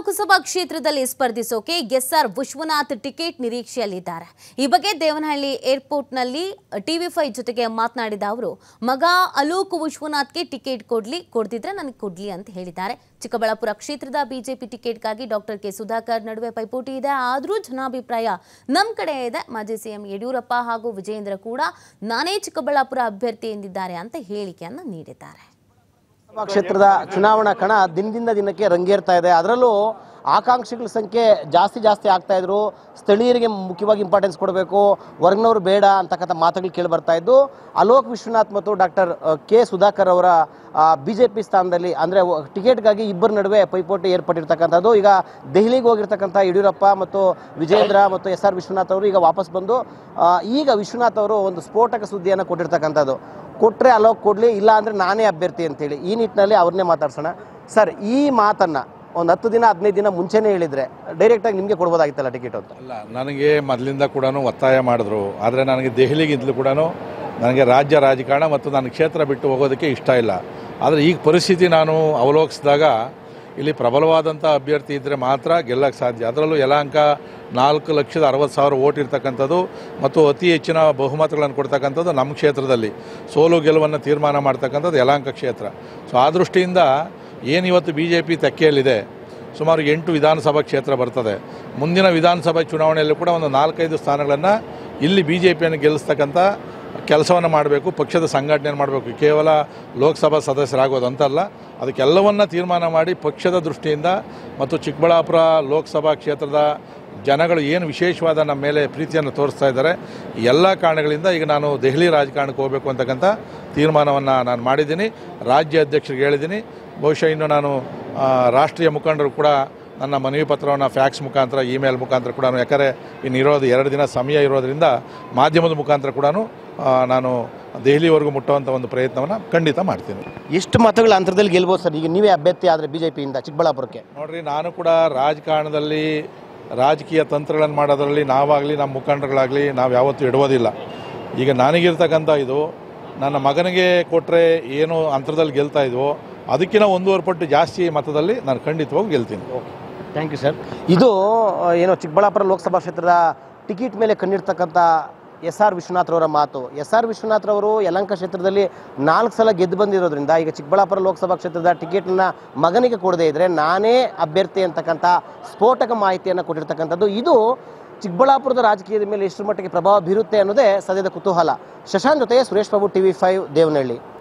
ಲೋಕಸಭಾ ಕ್ಷೇತ್ರದಲ್ಲಿ ಸ್ಪರ್ಧಿಸೋಕೆ S R Vishwanath ticket ನಿರೀಕ್ಷೆಯಲ್ಲಿದ್ದಾರೆ ಈ ಬಗ್ಗೆ ದೇವನಹಳ್ಳಿ ಏರ್ಪೋರ್ಟ್ನಲ್ಲಿ ಟಿವಿ ಫೈವ್ ಜೊತೆಗೆ ಮಾತನಾಡಿದ ಅವರು ಮಗ ಅಲೋಕ್ ವಿಶ್ವನಾಥ್ಗೆ ಟಿಕೆಟ್ ಕೊಡ್ಲಿ ಕೊಡ್ತಿದ್ರೆ ನನಗೆ ಕೊಡ್ಲಿ ಅಂತ ಹೇಳಿದ್ದಾರೆ ಚಿಕ್ಕಬಳ್ಳಾಪುರ ಕ್ಷೇತ್ರದ ಬಿಜೆಪಿ ಟಿಕೆಟ್ಗಾಗಿ ಡಾಕ್ಟರ್ ಕೆ ಸುಧಾಕರ್ ನಡುವೆ ಪೈಪೋಟಿ ಇದೆ ಆದರೂ ಜನಾಭಿಪ್ರಾಯ ನಮ್ಮ ಕಡೆ ಇದೆ ಮಾಜಿ ಸಿಎಂ ಯಡಿಯೂರಪ್ಪ ಹಾಗೂ ವಿಜಯೇಂದ್ರ ಕೂಡ ನಾನೇ ಚಿಕ್ಕಬಳ್ಳಾಪುರ ಅಭ್ಯರ್ಥಿ ಎಂದಿದ್ದಾರೆ ಅಂತ ಹೇಳಿಕೆಯನ್ನು ನೀಡಿದ್ದಾರೆ ಲೋಕಸಭಾ ಕ್ಷೇತ್ರದ ಚುನಾವಣಾ ಕಣ ದಿನದಿಂದ ದಿನಕ್ಕೆ ರಂಗೇರ್ತಾ ಇದೆ ಅದರಲ್ಲೂ ಆಕಾಂಕ್ಷಿಗಳ ಸಂಖ್ಯೆ ಜಾಸ್ತಿ ಜಾಸ್ತಿ ಆಗ್ತಾ ಇದ್ರು ಸ್ಥಳೀಯರಿಗೆ ಮುಖ್ಯವಾಗಿ ಇಂಪಾರ್ಟೆನ್ಸ್ ಕೊಡಬೇಕು ಹೊರಗಿನವರು ಬೇಡ ಅಂತಕ್ಕಂಥ ಮಾತುಗಳು ಕೇಳಿ ಬರ್ತಾ ಇದ್ದು ಅಲೋಕ್ ವಿಶ್ವನಾಥ್ ಮತ್ತು ಡಾಕ್ಟರ್ ಕೆ ಸುಧಾಕರ್ ಅವರ ಬಿ ಜೆ ಪಿ ಸ್ಥಾನದಲ್ಲಿ ಅಂದರೆ ಟಿಕೆಟ್ಗಾಗಿ ಇಬ್ಬರ ನಡುವೆ ಪೈಪೋಟಿ ಏರ್ಪಟ್ಟಿರ್ತಕ್ಕಂಥದ್ದು ಈಗ ದೆಹಲಿಗೆ ಹೋಗಿರ್ತಕ್ಕಂಥ ಯಡಿಯೂರಪ್ಪ ಮತ್ತು ವಿಜೇಂದ್ರ ಮತ್ತು ಎಸ್ ಆರ್ ವಿಶ್ವನಾಥ್ ಅವರು ಈಗ ವಾಪಸ್ ಬಂದು ಆ, ಈಗ ವಿಶ್ವನಾಥ್ ಅವರು ಒಂದು ಸ್ಫೋಟಕ ಸುದ್ದಿಯನ್ನು ಕೊಟ್ಟಿರ್ತಕ್ಕಂಥದ್ದು ಕೊಟ್ಟರೆ ಅಲೋಕ್ ಕೊಡಲಿ ಇಲ್ಲ ಅಂದರೆ ನಾನೇ ಅಭ್ಯರ್ಥಿ ಅಂತೇಳಿ ಈ ನಿಟ್ಟಿನಲ್ಲಿ ಅವ್ರನ್ನೇ ಮಾತಾಡ್ಸೋಣ ಸರ್ ಈ ಮಾತನ್ನು ಒಂದು ಹತ್ತು ದಿನ ಹದಿನೈದು ದಿನ ಮುಂಚೆನೇ ಹೇಳಿದರೆ ಡೈರೆಕ್ಟಾಗಿ ನಿಮಗೆ ಕೊಡ್ಬೋದಾಗಿತ್ತಲ್ಲ ಟಿಕೆಟ್ ಅಂತ ಅಲ್ಲ ನನಗೆ ಮೊದಲಿಂದ ಕೂಡ ಒತ್ತಾಯ ಮಾಡಿದ್ರು ಆದರೆ ನನಗೆ ದೆಹಲಿಗಿಂತಲೂ ಕೂಡ ನನಗೆ ರಾಜ್ಯ ರಾಜಕಾರಣ ಮತ್ತು ನನ್ನ ಕ್ಷೇತ್ರ ಬಿಟ್ಟು ಹೋಗೋದಕ್ಕೆ ಇಷ್ಟ ಇಲ್ಲ ಆದರೆ ಈಗ ಪರಿಸ್ಥಿತಿ ನಾನು ಅವಲೋಕಿಸಿದಾಗ ಇಲ್ಲಿ ಪ್ರಬಲವಾದಂಥ ಅಭ್ಯರ್ಥಿ ಇದ್ದರೆ ಮಾತ್ರ ಗೆಲ್ಲಕ್ಕೆ ಸಾಧ್ಯ ಅದರಲ್ಲೂ ಯಲಾಂಕ ನಾಲ್ಕು ಲಕ್ಷದ ಅರವತ್ತು ಸಾವಿರ ಓಟ್ ಇರ್ತಕ್ಕಂಥದ್ದು ಮತ್ತು ಅತಿ ಹೆಚ್ಚಿನ ಬಹುಮತಗಳನ್ನು ಕೊಡ್ತಕ್ಕಂಥದ್ದು ನಮ್ಮ ಕ್ಷೇತ್ರದಲ್ಲಿ ಸೋಲು ಗೆಲುವನ್ನು ತೀರ್ಮಾನ ಮಾಡ್ತಕ್ಕಂಥದ್ದು ಯಲಾಂಕ ಕ್ಷೇತ್ರ ಸೊ ಆ ದೃಷ್ಟಿಯಿಂದ ಏನಿವತ್ತು ಬಿ ಜೆ ಪಿ ತೆಕ್ಕೆಯಲ್ಲಿದೆ ಸುಮಾರು ಎಂಟು ವಿಧಾನಸಭಾ ಕ್ಷೇತ್ರ ಬರ್ತದೆ ಮುಂದಿನ ವಿಧಾನಸಭಾ ಚುನಾವಣೆಯಲ್ಲೂ ಕೂಡ ಒಂದು ನಾಲ್ಕೈದು ಸ್ಥಾನಗಳನ್ನು ಇಲ್ಲಿ ಬಿ ಜೆ ಪಿಯನ್ನು ಗೆಲ್ಲಿಸ್ತಕ್ಕಂಥ ಕೆಲಸವನ್ನು ಮಾಡಬೇಕು ಪಕ್ಷದ ಸಂಘಟನೆಯನ್ನು ಮಾಡಬೇಕು ಕೇವಲ ಲೋಕಸಭಾ ಸದಸ್ಯರಾಗೋದು ಅಂತಲ್ಲ ಅದಕ್ಕೆಲ್ಲವನ್ನ ತೀರ್ಮಾನ ಮಾಡಿ ಪಕ್ಷದ ದೃಷ್ಟಿಯಿಂದ ಮತ್ತು ಚಿಕ್ಕಬಳ್ಳಾಪುರ ಲೋಕಸಭಾ ಕ್ಷೇತ್ರದ ಜನಗಳು ಏನು ವಿಶೇಷವಾದ ನಮ್ಮ ಮೇಲೆ ಪ್ರೀತಿಯನ್ನು ತೋರಿಸ್ತಾ ಇದ್ದಾರೆ ಈ ಎಲ್ಲ ಕಾರಣಗಳಿಂದ ಈಗ ನಾನು ದೆಹಲಿ ರಾಜಕಾರಣಕ್ಕೆ ಹೋಗಬೇಕು ಅಂತಕ್ಕಂಥ ತೀರ್ಮಾನವನ್ನು ನಾನು ಮಾಡಿದ್ದೀನಿ ರಾಜ್ಯ ಅಧ್ಯಕ್ಷರಿಗೆ ಹೇಳಿದ್ದೀನಿ ಬಹುಶಃ ಇನ್ನು ನಾನು ಆ, ರಾಷ್ಟ್ರೀಯ ಮುಖಂಡರು ಕೂಡ ನನ್ನ ಮನವಿ ಪತ್ರವನ್ನು ಫ್ಯಾಕ್ಸ್ ಮುಖಾಂತರ ಇಮೇಲ್ ಮುಖಾಂತರ ಕೂಡ ಯಾಕಂದರೆ ಇನ್ನು ಇರೋದು ಎರಡು ದಿನ ಸಮಯ ಇರೋದರಿಂದ ಮಾಧ್ಯಮದ ಮುಖಾಂತರ ಕೂಡ ನಾನು ದೆಹಲಿವರೆಗೂ ಮುಟ್ಟುವಂಥ ಒಂದು ಪ್ರಯತ್ನವನ್ನು ಖಂಡಿತ ಮಾಡ್ತೀನಿ ಎಷ್ಟು ಮತಗಳ ಅಂತರದಲ್ಲಿ ಗೆಲ್ಬೋದು ಸರ್ ಈಗ ನೀವೇ ಅಭ್ಯರ್ಥಿ ಆದರೆ ಬಿ ಜೆ ಪಿಯಿಂದ ಚಿಕ್ಕಬಳ್ಳಾಪುರಕ್ಕೆ ನೋಡ್ರಿ ನಾನು ಕೂಡ ರಾಜಕಾರಣದಲ್ಲಿ ರಾಜಕೀಯ ತಂತ್ರಗಳನ್ನು ಮಾಡೋದರಲ್ಲಿ ನಾವಾಗಲಿ ನಮ್ಮ ಮುಖಂಡರುಗಳಾಗಲಿ ನಾವು ಯಾವತ್ತೂ ಇಡುವುದಿಲ್ಲ ಈಗ ನನಗಿರ್ತಕ್ಕಂಥ ಇದು ನನ್ನ ಮಗನಿಗೆ ಕೊಟ್ಟರೆ ಏನು ಅಂತರದಲ್ಲಿ ಗೆಲ್ತಾ ಇದ್ವೋ ಅದಕ್ಕಿಂತ ಒಂದೂವರೆ ಪಟ್ಟು ಜಾಸ್ತಿ ಮತದಲ್ಲಿ ನಾನು ಖಂಡಿತವಾಗಿ ಗೆಲ್ತೀನಿ ಥ್ಯಾಂಕ್ ಯು ಸರ್ ಇದು ಆ, ಏನು ಚಿಕ್ಕಬಳ್ಳಾಪುರ ಲೋಕಸಭಾ ಕ್ಷೇತ್ರದ ಟಿಕೆಟ್ ಮೇಲೆ ಕಣ್ಣಿರ್ತಕ್ಕಂಥ ಎಸ್ ಆರ್ ವಿಶ್ವನಾಥ್ರವರ ಮಾತು ಎಸ್ ಆರ್ ವಿಶ್ವನಾಥ್ರವರು ಯಲಂಕ ಕ್ಷೇತ್ರದಲ್ಲಿ ನಾಲ್ಕು ಸಲ ಗೆದ್ದು ಬಂದಿರೋದ್ರಿಂದ ಈಗ ಚಿಕ್ಕಬಳ್ಳಾಪುರ ಲೋಕಸಭಾ ಕ್ಷೇತ್ರದ ಟಿಕೆಟ್ನ ಮಗನಿಗೆ ಕೊಡದೇ ಇದ್ರೆ ನಾನೇ ಅಭ್ಯರ್ಥಿ ಅಂತಕ್ಕಂಥ ಸ್ಫೋಟಕ ಮಾಹಿತಿಯನ್ನು ಕೊಟ್ಟಿರ್ತಕ್ಕಂಥದ್ದು ಇದು ಚಿಕ್ಕಬಳ್ಳಾಪುರದ ರಾಜಕೀಯದ ಮೇಲೆ ಎಷ್ಟರ ಮಟ್ಟಿಗೆ ಪ್ರಭಾವ ಬೀರುತ್ತೆ ಅನ್ನೋದೇ ಸದ್ಯದ ಕುತೂಹಲ ಶಶಾಂಕ್ ಜೊತೆ ಸುರೇಶ್ ಬಾಬು ಟಿವಿ ಫೈವ್ ದೇವನಹಳ್ಳಿ